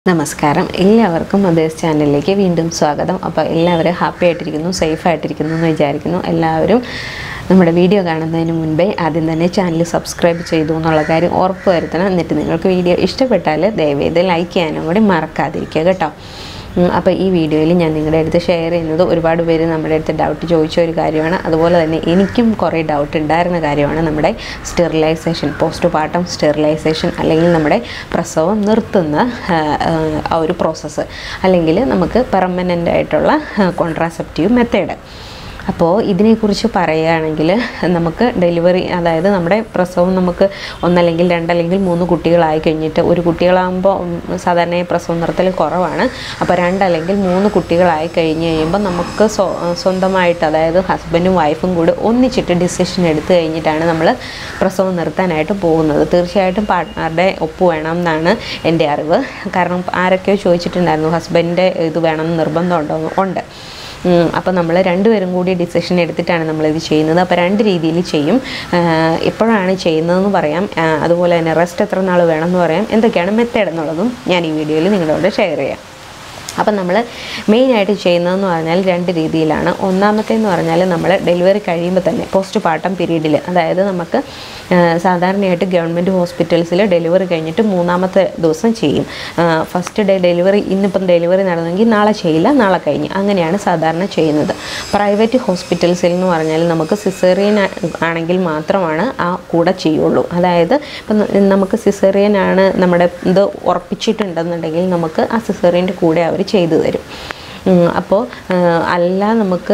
നമസ്കാരം എല്ലാവർക്കും മദേഴ്സ് ചാനലിലേക്ക് വീണ്ടും സ്വാഗതം അപ്പോൾ എല്ലാവരും ഹാപ്പി ആയിട്ടിരിക്കുന്നു സേഫ് ആയിട്ടിരിക്കുന്നു എന്ന് വിചാരിക്കുന്നു എല്ലാവരും നമ്മുടെ വീഡിയോ കാണുന്നതിന് മുൻപേ ആദ്യം തന്നെ ചാനൽ സബ്സ്ക്രൈബ് ചെയ്തു എന്നുള്ള കാര്യം ഉറപ്പ് വരുത്തണം എന്നിട്ട് നിങ്ങൾക്ക് വീഡിയോ ഇഷ്ടപ്പെട്ടാൽ ദയവേത് ലൈക്ക് ചെയ്യാനും കൂടി മറക്കാതിരിക്കുക കേട്ടോ ഉം, അപ്പോൾ ഈ വീഡിയോയിൽ ഞാൻ നിങ്ങളുടെ അടുത്ത് ഷെയർ ചെയ്യുന്നത് ഒരുപാട് പേര് നമ്മുടെ അടുത്ത് ഡൗട്ട് ചോദിച്ച ഒരു കാര്യമാണ് അതുപോലെ തന്നെ എനിക്കും കുറേ ഡൗട്ട് ഉണ്ടായിരുന്ന കാര്യമാണ് നമ്മുടെ സ്റ്റെറിലൈസേഷൻ പോസ്റ്റ് പാർട്ടം സ്റ്റെറിലൈസേഷൻ അല്ലെങ്കിൽ നമ്മുടെ പ്രസവം നിർത്തുന്ന ആ, ആ, ആ ഒരു പ്രോസസ്സ് അല്ലെങ്കിൽ നമുക്ക് പെർമനൻ്റ് ആയിട്ടുള്ള കോൺട്രാസെപ്റ്റീവ് മെത്തേഡ് അപ്പോൾ ഇതിനെക്കുറിച്ച് പറയുകയാണെങ്കിൽ നമുക്ക് ഡെലിവറി അതായത് നമ്മുടെ പ്രസവം നമുക്ക് ഒന്നല്ലെങ്കിൽ രണ്ടല്ലെങ്കിൽ മൂന്ന് കുട്ടികളായി കഴിഞ്ഞിട്ട് ഒരു കുട്ടികളാകുമ്പോൾ ഉം, സാധാരണ പ്രസവം നിർത്തൽ കുറവാണ് അപ്പോൾ രണ്ടല്ലെങ്കിൽ മൂന്ന് കുട്ടികളായി കഴിഞ്ഞ് കഴിയുമ്പോൾ നമുക്ക് സ്വ- സ്വന്തമായിട്ട് അതായത് ഹസ്ബൻഡും വൈഫും കൂടി ഒന്നിച്ചിട്ട് ഡിസിഷൻ എടുത്തു കഴിഞ്ഞിട്ടാണ് നമ്മൾ പ്രസവം നിർത്താനായിട്ട് പോകുന്നത് തീർച്ചയായിട്ടും പാർട്ട്ണറുടെ ഒപ്പ് വേണം എന്നാണ് എൻ്റെ അറിവ് കാരണം ആരൊക്കെയോ ചോദിച്ചിട്ടുണ്ടായിരുന്നു ഹസ്ബൻഡിൻ്റെ ഇത് വേണമെന്ന് നിർബന്ധമുണ്ടോ ഉണ്ട് ഉം, അപ്പോൾ നമ്മൾ രണ്ടുപേരും കൂടി ഡിസിഷൻ എടുത്തിട്ടാണ് നമ്മളിത് ചെയ്യുന്നത് അപ്പോൾ രണ്ട് രീതിയിൽ ചെയ്യും ആഹ് എപ്പോഴാണ് ചെയ്യുന്നതെന്ന് പറയാം ആഹ് അതുപോലെ തന്നെ റെസ്റ്റ് എത്ര നാൾ വേണമെന്ന് പറയാം എന്തൊക്കെയാണ് മെത്തേഡ് എന്നുള്ളതും ഞാൻ ഈ വീഡിയോയിൽ നിങ്ങളോട് ഷെയർ ചെയ്യാം അപ്പം നമ്മൾ മെയിനായിട്ട് ചെയ്യുന്നതെന്ന് പറഞ്ഞാൽ രണ്ട് രീതിയിലാണ് ഒന്നാമത്തെ എന്ന് പറഞ്ഞാൽ നമ്മൾ ഡെലിവറി കഴിയുമ്പോൾ തന്നെ പോസ്റ്റ് പാർട്ടം പീരീഡിൽ അതായത് നമുക്ക് ആ, സാധാരണയായിട്ട് ഗവൺമെൻറ് ഹോസ്പിറ്റൽസിൽ ഡെലിവറി കഴിഞ്ഞിട്ട് മൂന്നാമത്തെ ദിവസം ചെയ്യും ഫസ്റ്റ് ഡേ ഡെലിവറി ഇന്നിപ്പം ഡെലിവറി നടന്നെങ്കിൽ നാളെ ചെയ്യില്ല നാളെ കഴിഞ്ഞ് അങ്ങനെയാണ് സാധാരണ ചെയ്യുന്നത് പ്രൈവറ്റ് ഹോസ്പിറ്റൽസിൽ എന്ന് പറഞ്ഞാൽ നമുക്ക് സിസേറിയൻ ആണെങ്കിൽ മാത്രമാണ് ആ കൂടെ ചെയ്യുള്ളൂ അതായത് ഇപ്പം ന- നമുക്ക് സിസേറിയൻ ആണ് നമ്മുടെ ഇത് ഉറപ്പിച്ചിട്ടുണ്ടെന്നുണ്ടെങ്കിൽ നമുക്ക് ആ സിസേറിയൻ്റെ കൂടെ അവർ ചെയ്തു തരും അപ്പോൾ അല്ല നമുക്ക്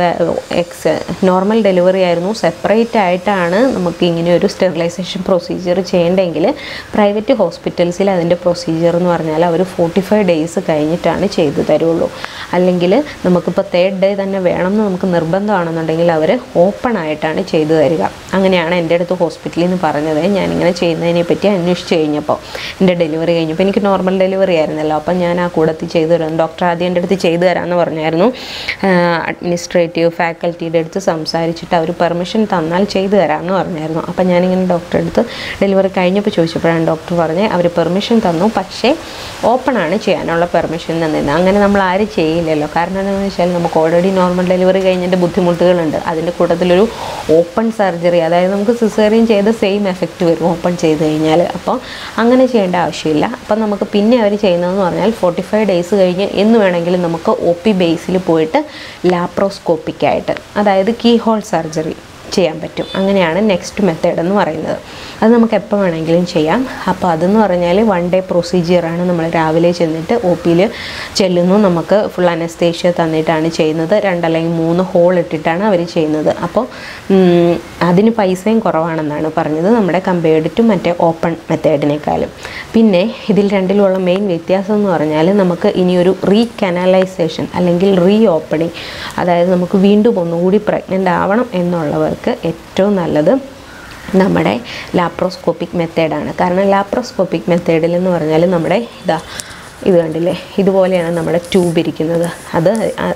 എക്സ് നോർമൽ ഡെലിവറി ആയിരുന്നു സെപ്പറേറ്റ് ആയിട്ടാണ് നമുക്ക് ഇങ്ങനെ ഒരു സ്റ്റെറിലൈസേഷൻ പ്രൊസീജിയർ ചെയ്യേണ്ടെങ്കിൽ പ്രൈവറ്റ് ഹോസ്പിറ്റൽസിൽ അതിൻ്റെ പ്രൊസീജിയർ എന്ന് പറഞ്ഞാൽ അവർ ഫോർട്ടി ഫൈവ് ഡേയ്സ് കഴിഞ്ഞിട്ടാണ് ചെയ്തു തരുള്ളൂ അല്ലെങ്കിൽ നമുക്കിപ്പോൾ തേർഡ് ഡേ തന്നെ വേണമെന്ന് നമുക്ക് നിർബന്ധമാണെന്നുണ്ടെങ്കിൽ അവർ ഓപ്പൺ ആയിട്ടാണ് ചെയ്തു തരിക അങ്ങനെയാണ് എൻ്റെ അടുത്ത് ഹോസ്പിറ്റലിൽ നിന്ന് പറഞ്ഞത് ഞാനിങ്ങനെ ചെയ്യുന്നതിനെ പറ്റി അന്വേഷിച്ച് കഴിഞ്ഞപ്പോൾ എൻ്റെ ഡെലിവറി കഴിഞ്ഞപ്പോൾ എനിക്ക് നോർമൽ ഡെലിവറി ആയിരുന്നല്ലോ അപ്പം ഞാൻ ആ കൂടത്തിൽ ചെയ്തു തരാം ഡോക്ടർ ആദ്യം എൻ്റെ അടുത്ത് ചെയ്തു തരാമെന്ന് പറഞ്ഞായിരുന്നു അഡ്മിനിസ്ട്രേറ്റീവ് ഫാക്കൽറ്റിയുടെ അടുത്ത് സംസാരിച്ചിട്ട് അവർ പെർമിഷൻ തന്നാൽ ചെയ്തു തരാമെന്ന് പറഞ്ഞായിരുന്നു അപ്പം ഞാനിങ്ങനെ ഡോക്ടറെ അടുത്ത് ഡെലിവറി കഴിഞ്ഞപ്പോൾ ചോദിച്ചപ്പോഴാണ് ഡോക്ടർ പറഞ്ഞത് അവർ പെർമിഷൻ തന്നു പക്ഷേ ഓപ്പൺ ആണ് ചെയ്യാനുള്ള പെർമിഷൻ തന്നിരുന്നത് അങ്ങനെ നമ്മൾ ആരും ചെയ്യില്ലല്ലോ കാരണം എന്താണെന്ന് വെച്ചാൽ നമുക്ക് ഓൾറെഡി നോർമൽ ഡെലിവറി കഴിഞ്ഞതിൻ്റെ ബുദ്ധിമുട്ടുകളുണ്ട് അതിൻ്റെ കൂട്ടത്തിലൊരു ഓപ്പൺ സർജറി അതായത് നമുക്ക് സിസേറിയൻ ചെയ്ത സെയിം എഫക്റ്റ് വരും ഓപ്പൺ ചെയ്ത് കഴിഞ്ഞാൽ അപ്പോൾ അങ്ങനെ ചെയ്യേണ്ട ആവശ്യമില്ല അപ്പം നമുക്ക് പിന്നെ അവർ ചെയ്യുന്നതെന്ന് പറഞ്ഞാൽ ഫോർട്ടി ഫൈവ് ഡേയ്സ് കഴിഞ്ഞ് എന്ന് വേണമെങ്കിലും നമുക്ക് ഒ പി ബേസിൽ പോയിട്ട് ലാപ്രോസ്കോപ്പിക്കായിട്ട് അതായത് കീ ഹോൾ സർജറി ചെയ്യാൻ പറ്റും അങ്ങനെയാണ് നെക്സ്റ്റ് മെത്തേഡ് എന്ന് പറയുന്നത് അത് നമുക്ക് എപ്പോൾ വേണമെങ്കിലും ചെയ്യാം അപ്പോൾ അതെന്ന് പറഞ്ഞാൽ വൺ ഡേ പ്രൊസീജിയറാണ് നമ്മൾ രാവിലെ ചെന്നിട്ട് ഒ പിയിൽ ചെല്ലുന്നു നമുക്ക് ഫുൾ അനസ്തേഷ്യ തന്നിട്ടാണ് ചെയ്യുന്നത് രണ്ടല്ലെങ്കിൽ മൂന്ന് ഹോൾ ഇട്ടിട്ടാണ് അവർ ചെയ്യുന്നത് അപ്പോൾ ഉം, അതിന് പൈസയും കുറവാണെന്നാണ് പറഞ്ഞത് നമ്മുടെ കമ്പയർഡ് ടു മറ്റേ ഓപ്പൺ മെത്തേഡിനേക്കാളും പിന്നെ ഇതിൽ രണ്ടിലുമുള്ള മെയിൻ വ്യത്യാസം എന്ന് പറഞ്ഞാൽ നമുക്ക് ഇനിയൊരു റീ കനാലൈസേഷൻ അല്ലെങ്കിൽ റീ ഓപ്പണിംഗ് അതായത് നമുക്ക് വീണ്ടും ഒന്നുകൂടി പ്രഗ്നൻ്റ് ആവണം എന്നുള്ളവർക്ക് ഏറ്റവും നല്ലത് നമ്മുടെ ലാപ്രോസ്കോപ്പിക് മെത്തേഡാണ് കാരണം ലാപ്രോസ്കോപ്പിക് മെത്തേഡിൽ എന്ന് പറഞ്ഞാൽ നമ്മുടെ ഇതാ ഇത് കണ്ടില്ലേ ഇതുപോലെയാണ് നമ്മുടെ ട്യൂബ് ഇരിക്കുന്നത് അത്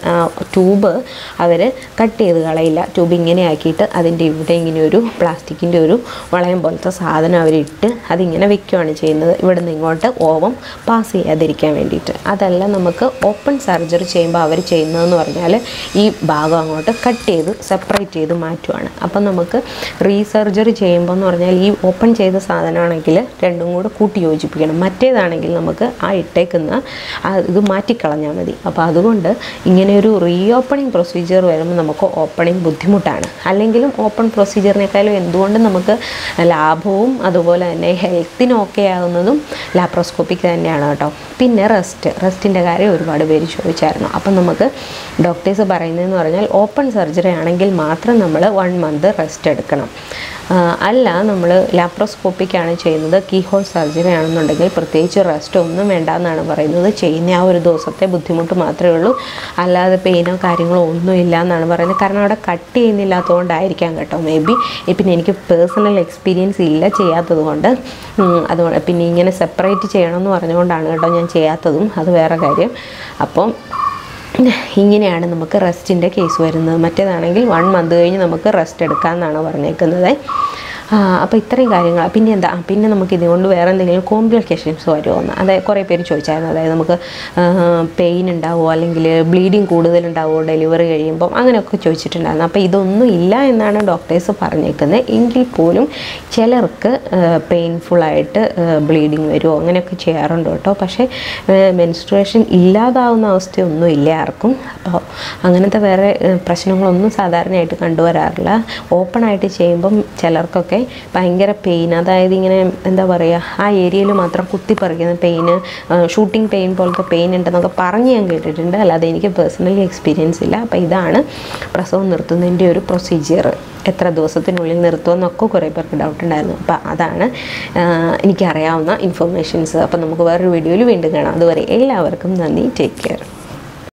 ട്യൂബ് അവർ കട്ട് ചെയ്ത് കളയില്ല ട്യൂബ് ഇങ്ങനെ ആക്കിയിട്ട് അതിൻ്റെ ഇവിടെ ഇങ്ങനെ ഒരു പ്ലാസ്റ്റിക്കിൻ്റെ ഒരു വളയം പോലത്തെ സാധനം അവരിട്ട് അതിങ്ങനെ വെക്കുകയാണ് ചെയ്യുന്നത് ഇവിടെ നിന്ന് ഇങ്ങോട്ട് ഓവം പാസ് ചെയ്യാതിരിക്കാൻ വേണ്ടിയിട്ട് അതല്ല നമുക്ക് ഓപ്പൺ സർജറി ചെയ്യുമ്പോൾ അവർ ചെയ്യുന്നതെന്ന് പറഞ്ഞാൽ ഈ ഭാഗം അങ്ങോട്ട് കട്ട് ചെയ്ത് സെപ്പറേറ്റ് ചെയ്ത് മാറ്റുവാണ് അപ്പം നമുക്ക് റീസർജറി ചെയ്യുമ്പോൾ എന്ന് പറഞ്ഞാൽ ഈ ഓപ്പൺ ചെയ്ത സാധനമാണെങ്കിൽ രണ്ടും കൂടെ കൂട്ടി യോജിപ്പിക്കണം മറ്റേതാണെങ്കിൽ നമുക്ക് ആ ഇട്ടേക്കുന്ന ആ ഇത് മാറ്റിക്കളഞ്ഞാൽ മതി അപ്പോൾ അതുകൊണ്ട് ഇങ്ങനെ ഒരു റീ ഓപ്പണിംഗ് പ്രൊസീജിയർ വരുമ്പോൾ നമുക്ക് ഓപ്പണിംഗ് ബുദ്ധിമുട്ടാണ് അല്ലെങ്കിലും ഓപ്പൺ പ്രൊസീജിയറിനേക്കാളും എന്തുകൊണ്ടും നമുക്ക് ലാഭവും അതുപോലെ തന്നെ ഹെൽത്തിന് ഓക്കെ ആകുന്നതും ലാപ്രോസ്കോപ്പിക് തന്നെയാണ് കേട്ടോ പിന്നെ റെസ്റ്റ് റെസ്റ്റിൻ്റെ കാര്യം ഒരുപാട് പേര് ചോദിച്ചായിരുന്നു അപ്പം നമുക്ക് ഡോക്ടേഴ്സ് പറയുന്നതെന്ന് പറഞ്ഞാൽ ഓപ്പൺ സർജറി ആണെങ്കിൽ മാത്രം നമ്മൾ വൺ മന്ത് റെസ്റ്റ് എടുക്കണം ആ, അല്ല നമ്മൾ ലാപ്രോസ്കോപ്പിക്കാണ് ചെയ്യുന്നത് കീ ഹോൾ സർജറി ആണെന്നുണ്ടെങ്കിൽ പ്രത്യേകിച്ച് റെസ്റ്റ് ഒന്നും വേണ്ട എന്നാണ് പറയുന്നത് ചെയ്യുന്ന ആ ഒരു ദിവസത്തെ ബുദ്ധിമുട്ട് മാത്രമേ ഉള്ളൂ അല്ലാതെ പെയിനോ കാര്യങ്ങളോ ഒന്നും ഇല്ല എന്നാണ് പറയുന്നത് കാരണം അവിടെ കട്ട് ചെയ്യുന്നില്ലാത്തതുകൊണ്ടായിരിക്കാം കേട്ടോ മേ ബി പിന്നെ എനിക്ക് പേഴ്സണൽ എക്സ്പീരിയൻസ് ഇല്ല ചെയ്യാത്തത് കൊണ്ട് ഉം, അതുകൊണ്ട് പിന്നെ ഇങ്ങനെ സെപ്പറേറ്റ് ചെയ്യണമെന്ന് പറഞ്ഞുകൊണ്ടാണ് കേട്ടോ ഞാൻ ചെയ്യാത്തതും അത് വേറെ കാര്യം അപ്പം ഇങ്ങനെയാണ് നമുക്ക് റെസ്റ്റിൻ്റെ കേസ് വരുന്നത് മറ്റേതാണെങ്കിൽ വൺ മന്ത് കഴിഞ്ഞ് നമുക്ക് റെസ്റ്റ് എടുക്കാമെന്നാണ് പറഞ്ഞേക്കുന്നത് അപ്പോൾ ഇത്രയും കാര്യങ്ങൾ പിന്നെ എന്താ ആ, പിന്നെ നമുക്ക് ഇതുകൊണ്ട് വേറെ എന്തെങ്കിലും കോംപ്ലിക്കേഷൻസ് വരുമോ എന്ന് അതായത് കുറേ പേര് ചോദിച്ചായിരുന്നു അതായത് നമുക്ക് പെയിൻ ഉണ്ടാവുമോ അല്ലെങ്കിൽ ബ്ലീഡിങ് കൂടുതലുണ്ടാവുമോ ഡെലിവറി കഴിയുമ്പം അങ്ങനെയൊക്കെ ചോദിച്ചിട്ടുണ്ടായിരുന്നു അപ്പോൾ ഇതൊന്നും ഇല്ല എന്നാണ് ഡോക്ടേഴ്സ് പറഞ്ഞേക്കുന്നത് എങ്കിൽ പോലും ചിലർക്ക് പെയിൻഫുള്ളായിട്ട് ബ്ലീഡിങ് വരുമോ അങ്ങനെയൊക്കെ ചെയ്യാറുണ്ട് കേട്ടോ പക്ഷേ മെൻസ്ട്രുവേഷൻ ഇല്ലാതാവുന്ന അവസ്ഥയൊന്നും ഇല്ല ആർക്കും അപ്പോൾ അങ്ങനത്തെ വേറെ ഏഹ്, പ്രശ്നങ്ങളൊന്നും സാധാരണയായിട്ട് കണ്ടുവരാറില്ല ഓപ്പണായിട്ട് ചെയ്യുമ്പം ചിലർക്കൊക്കെ ഭയങ്കര പെയിൻ അതായത് ഇങ്ങനെ എന്താ പറയുക ആ ഏരിയയിൽ മാത്രം കുത്തിപ്പറിക്കുന്ന പെയിന് ഷൂട്ടിംഗ് പെയിൻ പോലത്തെ പെയിൻ ഉണ്ടെന്നൊക്കെ പറഞ്ഞ് ഞാൻ കേട്ടിട്ടുണ്ട് അല്ലാതെ എനിക്ക് പേഴ്സണലി എക്സ്പീരിയൻസ് ഇല്ല അപ്പോൾ ഇതാണ് പ്രസവം നിർത്തുന്നതിൻ്റെ ഒരു പ്രൊസീജിയർ എത്ര ദിവസത്തിനുള്ളിൽ നിർത്തുമെന്നൊക്കെ കുറേ പേർക്ക് ഡൗട്ട് ഉണ്ടായിരുന്നു അപ്പോൾ അതാണ് ആ, എനിക്കറിയാവുന്ന ഇൻഫർമേഷൻസ് അപ്പോൾ നമുക്ക് വേറൊരു വീഡിയോയിൽ വീണ്ടും കാണാം അതുവരെ എല്ലാവർക്കും നന്ദി ടേക്ക് കെയർ